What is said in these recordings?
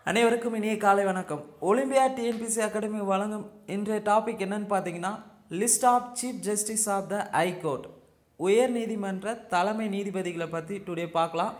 அனைவருக்கும் இனிய காலை வணக்கம் ஒலிம்பியா டிஎன்பிசி அகாடமி வழங்கும் இன்றைய டாபிக் என்னன்னு பார்த்தீங்கன்னா list of chief justice of the high court உயர் நீதிமன்ற தலைமை நீதிபதிகளை பற்றி டுடே பார்க்கலாம்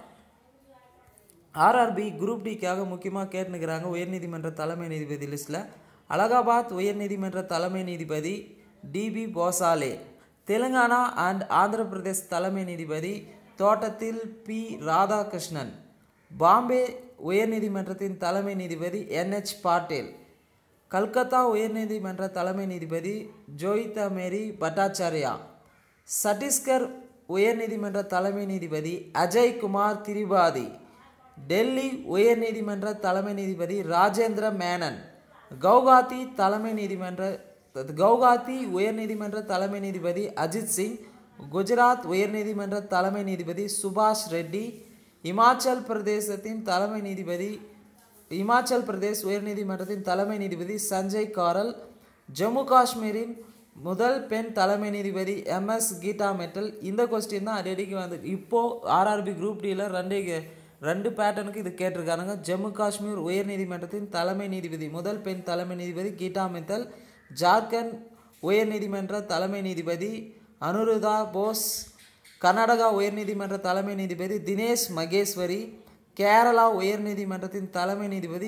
ஆர்ஆர்பி குரூப் டிக்காக முக்கியமாக கேட்டுனுக்கிறாங்க உயர்நீதிமன்ற தலைமை நீதிபதி லிஸ்ட்டில் அலகாபாத் உயர்நீதிமன்ற தலைமை நீதிபதி டிபி போசாலே தெலுங்கானா அண்ட் ஆந்திர பிரதேஷ் தலைமை நீதிபதி தோட்டத்தில் பி ராதாகிருஷ்ணன் பாம்பே உயர்நீதிமன்றத்தின் தலைமை நீதிபதி என்ஹெச் பாட்டேல் கல்கத்தா உயர்நீதிமன்ற தலைமை நீதிபதி ஜோயிதா மேரி பட்டாச்சாரியா சத்தீஸ்கர் உயர்நீதிமன்ற தலைமை நீதிபதி அஜய் குமார் திரிபாதி டெல்லி உயர்நீதிமன்ற தலைமை நீதிபதி ராஜேந்திர மேனன் கவுகாத்தி தலைமை நீதிமன்ற கவுகாத்தி உயர்நீதிமன்ற தலைமை நீதிபதி அஜித் சிங் குஜராத் உயர்நீதிமன்ற தலைமை நீதிபதி சுபாஷ் ரெட்டி இமாச்சல் பிரதேசத்தின் தலைமை நீதிபதி இமாச்சல் பிரதேஷ் உயர்நீதிமன்றத்தின் தலைமை நீதிபதி சஞ்சய் காரல் ஜம்மு காஷ்மீரின் முதல் பெண் தலைமை நீதிபதி எம்எஸ் கீதா மெட்டல் இந்த கொஸ்டின் தான் அடிக்கடி வந்து இப்போது ஆர்ஆர்பி குரூப் டியில் ரெண்டு ரெண்டு பேட்டர்னுக்கு இது கேட்டிருக்கானுங்க ஜம்மு காஷ்மீர் உயர்நீதிமன்றத்தின் தலைமை நீதிபதி முதல் பெண் தலைமை நீதிபதி கீதா மித்தல் ஜார்க்கண்ட் உயர்நீதிமன்ற தலைமை நீதிபதி அனுருதா போஸ் கர்நாடகா உயர்நீதிமன்ற தலைமை நீதிபதி தினேஷ் மகேஸ்வரி கேரளா உயர்நீதிமன்றத்தின் தலைமை நீதிபதி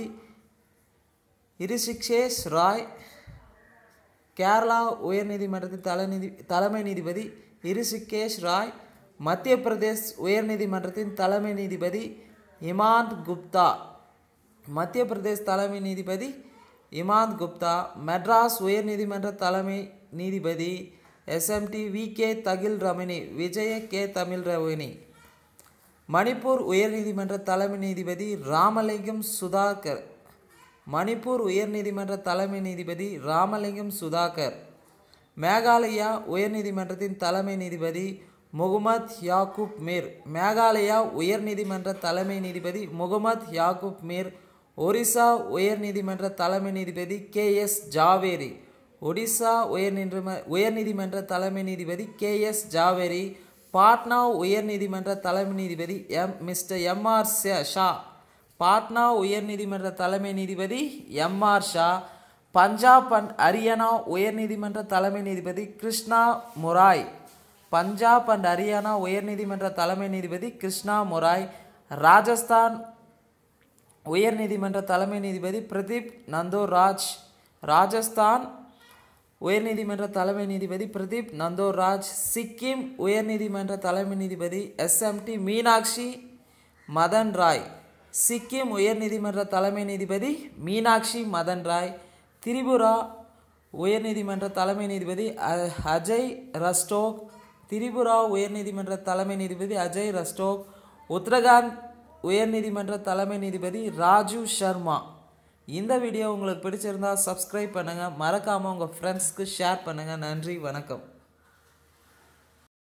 இரிஷிக்ஷேஷ் ராய் கேரளா உயர்நீதிமன்றத்தின் தலைநீதி தலைமை நீதிபதி இரிஷிகேஷ் ராய் மத்திய பிரதேஷ் உயர்நீதிமன்றத்தின் தலைமை நீதிபதி இமாந்த் குப்தா மத்திய பிரதேஷ் தலைமை நீதிபதி இமாந்த் குப்தா மெட்ராஸ் உயர்நீதிமன்ற தலைமை நீதிபதி S M T V K Tahil Ramani Vijaya K Tahil Ramani Manipur உயர்நீதிமன்ற தலைமை நீதிபதி ராமலிங்கம் சுதாகர் மணிப்பூர் உயர்நீதிமன்ற தலைமை நீதிபதி ராமலிங்கம் சுதாகர் மேகாலயா உயர்நீதிமன்றத்தின் தலைமை நீதிபதி முகமது யாக்கூப் மீர் மேகாலயா உயர்நீதிமன்ற தலைமை நீதிபதி முகமது யாக்கூப் மீர் ஒரிசா உயர்நீதிமன்ற தலைமை நீதிபதி கே எஸ் ஜாவேரி ஒடிசா உயர்நீதிம உயர்நீதிமன்ற தலைமை நீதிபதி கே எஸ் ஜாவேரி பாட்னா உயர்நீதிமன்ற தலைமை நீதிபதி M mister M R Shah Patna உயர்நீதிமன்ற தலைமை நீதிபதி எம்ஆர் ஷா பஞ்சாப் அண்ட் ஹரியானா உயர்நீதிமன்ற தலைமை நீதிபதி கிருஷ்ணா முராய் பஞ்சாப் அண்ட் ஹரியானா உயர்நீதிமன்ற தலைமை நீதிபதி கிருஷ்ணா முராய் ராஜஸ்தான் உயர்நீதிமன்ற தலைமை நீதிபதி பிரதீப் நந்தோராஜ் ராஜஸ்தான் உயர்நீதிமன்ற தலைமை நீதிபதி பிரதீப் நந்தோராஜ் சிக்கிம் உயர்நீதிமன்ற தலைமை நீதிபதி எஸ்எம்டி மீனாட்சி மதன் ராய் சிக்கிம் உயர்நீதிமன்ற தலைமை நீதிபதி மீனாட்சி மதன் ராய் திரிபுரா உயர்நீதிமன்ற தலைமை நீதிபதி அஜய் ரஸ்டோக் திரிபுரா உயர்நீதிமன்ற தலைமை நீதிபதி அஜய் ரஸ்டோக் உத்தரகாண்ட் உயர்நீதிமன்ற தலைமை நீதிபதி ராஜு சர்மா இந்த வீடியோ உங்களுக்கு பிடிச்சிருந்தா சப்ஸ்கிரைப் பண்ணுங்கள் மறக்காமல் உங்கள் ஃப்ரெண்ட்ஸ்க்கு ஷேர் பண்ணுங்கள் நன்றி வணக்கம்